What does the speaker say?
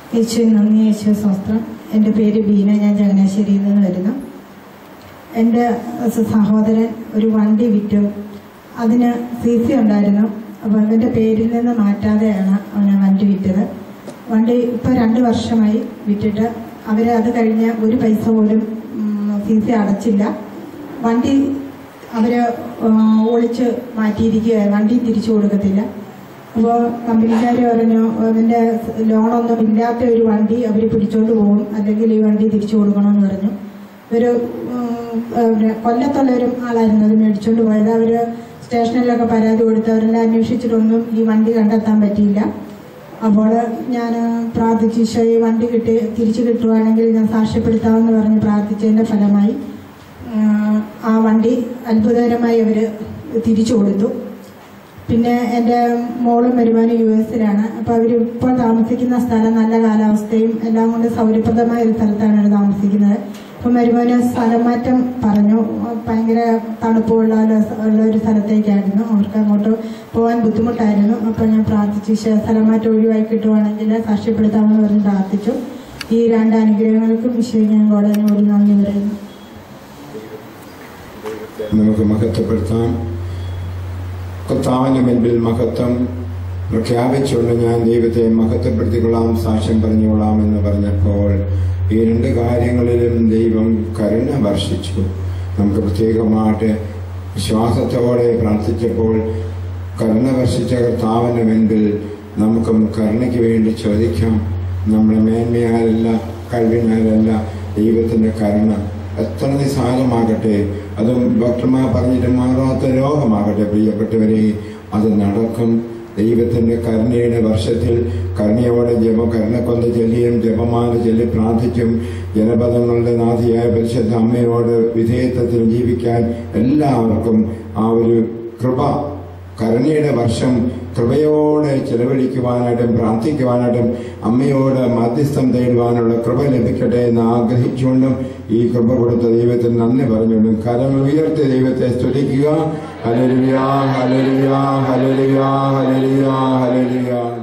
യേശു നന്ദി യേശു സ്വസ്ത്രം എൻ്റെ പേര് ബീന ഞാൻ ചങ്ങനാശ്ശേരിയിൽ നിന്ന് വരുന്നു എൻ്റെ സഹോദരൻ ഒരു വണ്ടി വിറ്റു അതിന് സി സി ഉണ്ടായിരുന്നു അപ്പോൾ അവൻ്റെ പേരിൽ നിന്ന് മാറ്റാതെയാണ് അവന് വണ്ടി വിറ്റത് വണ്ടി ഇപ്പോൾ രണ്ട് വർഷമായി വിറ്റിട്ട് അവർ അത് കഴിഞ്ഞ് ഒരു പൈസ പോലും സി സി അടച്ചില്ല വണ്ടി അവർ ഒളിച്ച് മാറ്റിയിരിക്കുക വണ്ടി തിരിച്ചു കൊടുക്കത്തില്ല അപ്പോൾ കമ്പനിക്കാർ പറഞ്ഞു അതിൻ്റെ ലോണൊന്നും ഇല്ലാത്ത ഒരു വണ്ടി അവർ പിടിച്ചോണ്ട് പോകും അല്ലെങ്കിൽ ഈ വണ്ടി തിരിച്ചു കൊടുക്കണമെന്ന് പറഞ്ഞു ഒരു കൊല്ലത്തുള്ള ഒരു ആളായിരുന്നു അത് മേടിച്ചോണ്ട് പോയത് അവർ സ്റ്റേഷനിലൊക്കെ പരാതി കൊടുത്ത് അവരെല്ലാം അന്വേഷിച്ചിട്ടൊന്നും ഈ വണ്ടി കണ്ടെത്താൻ പറ്റിയില്ല അപ്പോൾ ഞാൻ പ്രാർത്ഥിച്ച് ഈശോ ഈ വണ്ടി കിട്ടി തിരിച്ചു കിട്ടുവാണെങ്കിൽ ഞാൻ സാക്ഷ്യപ്പെടുത്താമെന്ന് പറഞ്ഞ് പ്രാർത്ഥിച്ചതിൻ്റെ ഫലമായി ആ വണ്ടി അത്ഭുതകരമായി അവർ തിരിച്ചു കൊടുത്തു പിന്നെ എൻ്റെ മോളും വരുമാനം യു എസിലാണ് അപ്പോൾ അവർ ഇപ്പോൾ താമസിക്കുന്ന സ്ഥലം നല്ല കാലാവസ്ഥയും എല്ലാം കൊണ്ട് സൗകര്യപ്രദമായ ഒരു സ്ഥലത്താണ് അവർ താമസിക്കുന്നത് അപ്പം വരുമാനം സ്ഥലം മാറ്റം പറഞ്ഞു ഭയങ്കര തണുപ്പുള്ള ഉള്ള ഒരു സ്ഥലത്തേക്കായിരുന്നു അവർക്ക് അങ്ങോട്ട് പോകാൻ ബുദ്ധിമുട്ടായിരുന്നു അപ്പോൾ ഞാൻ പ്രാർത്ഥിച്ചു സ്ഥലം മാറ്റം ഒഴിവായി കിട്ടുവാണെങ്കിൽ സാക്ഷ്യപ്പെടുത്താമെന്ന് പറഞ്ഞ് പ്രാർത്ഥിച്ചു ഈ രണ്ട് അനുഗ്രഹങ്ങൾക്കും വിഷയം ഞാൻ കോടതിനോട് നന്ദി പറയുന്നു നമുക്ക് മഹത്വപ്പെടുത്താം കർത്താവിന്റെ മുൻപിൽ മഹത്വം പ്രഖ്യാപിച്ചുകൊണ്ട് ഞാൻ ദൈവത്തെ മഹത്വപ്പെടുത്തിക്കൊള്ളാം സാക്ഷ്യം പറഞ്ഞുകൊള്ളാം എന്ന് പറഞ്ഞപ്പോൾ ഈ രണ്ട് കാര്യങ്ങളിലും ദൈവം കരുണ വർഷിച്ചു നമുക്ക് പ്രത്യേകമായിട്ട് വിശ്വാസത്തോടെ പ്രാർത്ഥിച്ചപ്പോൾ കരുണ വർഷിച്ച കർത്താവിന്റെ മുൻപിൽ നമുക്കും കരുണയ്ക്ക് വേണ്ടി ചോദിക്കാം നമ്മുടെ മേന്മയാലല്ല കഴിവിനാലല്ല ദൈവത്തിന്റെ കരുണ എത്ര നിസ്സാരമാകട്ടെ അതും ഡോക്ടർമാർ പറഞ്ഞിട്ട് മാറാത്ത രോഗമാകട്ടെ പ്രിയപ്പെട്ടവരെ അത് നടക്കും ദൈവത്തിന്റെ കരുണയുടെ വർഷത്തിൽ കരുണയോടെ ജപ കരുണക്കൊന്ത ചൊല്ലിയും ജപമാല ചൊല്ലി പ്രാർത്ഥിച്ചും ജനപദങ്ങളുടെ നാഥിയായ പരിശുദ്ധ അമ്മയോട് വിധേയത്വത്തിൽ ജീവിക്കാൻ എല്ലാവർക്കും ആ ഒരു കൃപ കരുണയുടെ വർഷം കൃപയോടെ ചെലവഴിക്കുവാനായിട്ടും പ്രാർത്ഥിക്കുവാനായിട്ടും അമ്മയോട് മധ്യസ്ഥം തേടുവാനുള്ള കൃപ ലഭിക്കട്ടെ എന്ന് ആഗ്രഹിച്ചുകൊണ്ടും ഈ കൃപ കൊടുത്ത ദൈവത്തിന് നന്ദി പറഞ്ഞുകൊണ്ടും കരം ഉയർത്തി ദൈവത്തെ സ്തുതിക്കുക ഹലരുയാ ഹലരുയാ ഹലരുയാ ഹലരുയാ ഹലരുയാ